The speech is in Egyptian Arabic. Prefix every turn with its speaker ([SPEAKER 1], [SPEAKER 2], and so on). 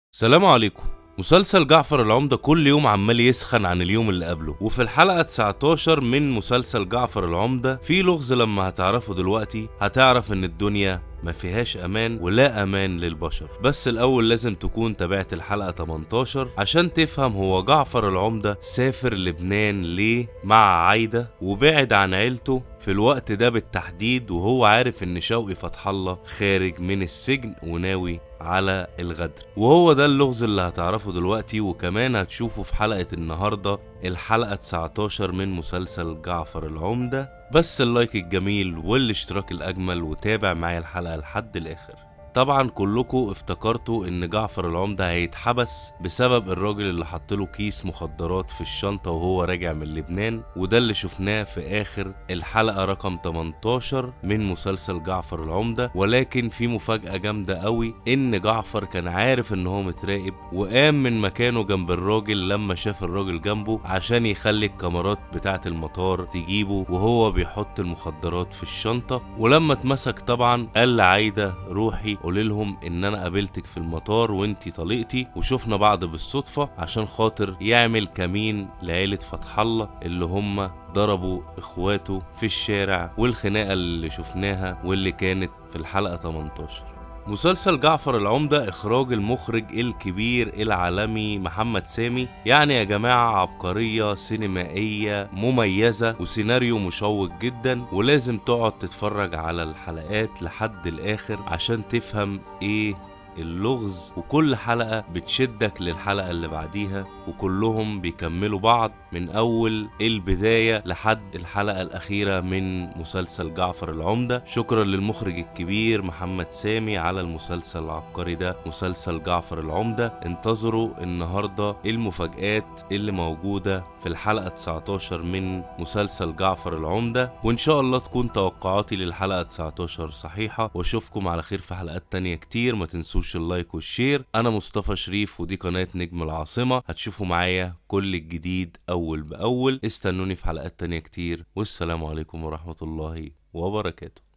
[SPEAKER 1] سلام عليكم مسلسل جعفر العمدة كل يوم عمال يسخن عن اليوم اللي قبله وفي الحلقة 19 من مسلسل جعفر العمدة في لغز لما هتعرفه دلوقتي هتعرف ان الدنيا ما فيهاش امان ولا امان للبشر بس الاول لازم تكون تابعت الحلقة 18 عشان تفهم هو جعفر العمدة سافر لبنان ليه مع عايدة وبعد عن عيلته في الوقت ده بالتحديد وهو عارف ان شوقي فتح الله خارج من السجن وناوي على الغدر وهو ده اللغز اللي هتعرفه دلوقتي وكمان هتشوفه في حلقة النهاردة الحلقة 19 من مسلسل جعفر العمدة بس اللايك الجميل والاشتراك الأجمل وتابع معايا الحلقة لحد الآخر طبعا كلكم افتكرتوا ان جعفر العمدة هيتحبس بسبب الراجل اللي حط له كيس مخدرات في الشنطة وهو راجع من لبنان وده اللي شفناه في اخر الحلقة رقم 18 من مسلسل جعفر العمدة ولكن في مفاجأة جامدة قوي ان جعفر كان عارف ان هو متراقب وقام من مكانه جنب الراجل لما شاف الراجل جنبه عشان يخلي الكاميرات بتاعة المطار تجيبه وهو بيحط المخدرات في الشنطة ولما اتمسك طبعا قال لعايدة روحي قولي لهم ان انا قابلتك في المطار وانتي طليقتي وشفنا بعض بالصدفة عشان خاطر يعمل كمين لعيلة فتح الله اللي هم ضربوا اخواته في الشارع والخناقة اللي شفناها واللي كانت في الحلقة 18 مسلسل جعفر العمدة إخراج المخرج الكبير العالمي محمد سامي يعني يا جماعة عبقرية سينمائية مميزة وسيناريو مشوق جدا ولازم تقعد تتفرج على الحلقات لحد الآخر عشان تفهم إيه اللغز وكل حلقة بتشدك للحلقة اللي بعديها وكلهم بيكملوا بعض من أول البداية لحد الحلقة الأخيرة من مسلسل جعفر العمدة شكرا للمخرج الكبير محمد سامي على المسلسل العبقري ده مسلسل جعفر العمدة انتظروا النهاردة المفاجآت اللي موجودة في الحلقة 19 من مسلسل جعفر العمدة وإن شاء الله تكون توقعاتي للحلقة 19 صحيحة واشوفكم على خير في حلقات تانية كتير ما تنسوش اللايك والشير أنا مصطفى شريف ودي قناة نجم العاصمة هتشوفوا معايا كل الجديد أول بأول استنوني في حلقات تانية كتير والسلام عليكم ورحمة الله وبركاته